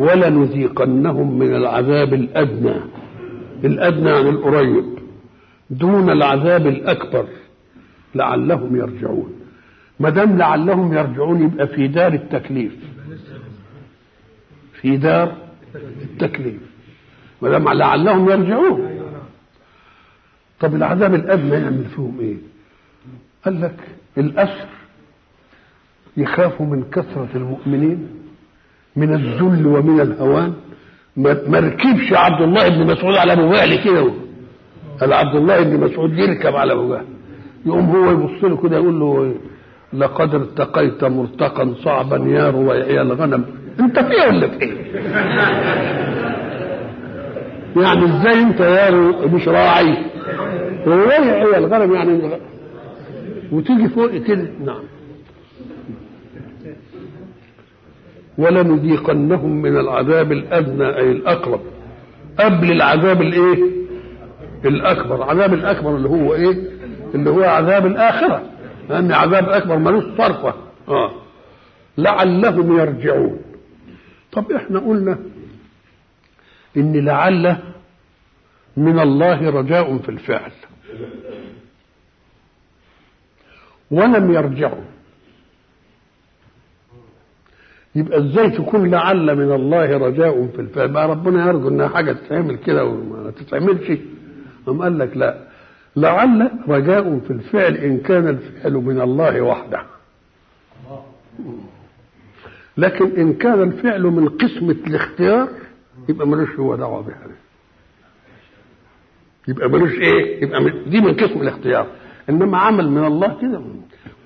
ولنذيقنهم من العذاب الأدنى الأدنى عن القريب دون العذاب الأكبر لعلهم يرجعون ما دام لعلهم يرجعون يبقى في دار التكليف في دار التكليف ما دام لعلهم يرجعون طب العذاب الادنى يعمل فيهم ايه؟ قال لك الاسر يخافوا من كثره المؤمنين من الذل ومن الهوان ما ركبش عبد الله بن مسعود على ابو جهل كده قال عبد الله بن مسعود يركب على ابو جهل يقوم هو يبص له كده يقول له لقد ارتقيت مرتقا صعبا يا رويعي الغنم انت في ولا في ايه؟ يعني ازاي انت يا مش راعي رويعي الغنم يعني وتيجي فوق كده نعم ولنذيقنهم من العذاب الادنى اي الاقرب قبل العذاب الايه؟ الاكبر العذاب الاكبر اللي هو ايه؟ اللي هو عذاب الاخره لان عذاب اكبر ملوش صرفه اه لعلهم يرجعون طب احنا قلنا ان لعل من الله رجاء في الفعل ولم يرجعوا يبقى ازاي تكون لعل من الله رجاء في الفعل بقى ربنا يرجو انها حاجه تتعمل كده وما تتعملش قام قال لك لا لعل رجاء في الفعل ان كان الفعل من الله وحده لكن ان كان الفعل من قسمه الاختيار يبقى ملوش هو دعوه بها يبقى ملوش ايه يبقى دي من قسم الاختيار انما عمل من الله كده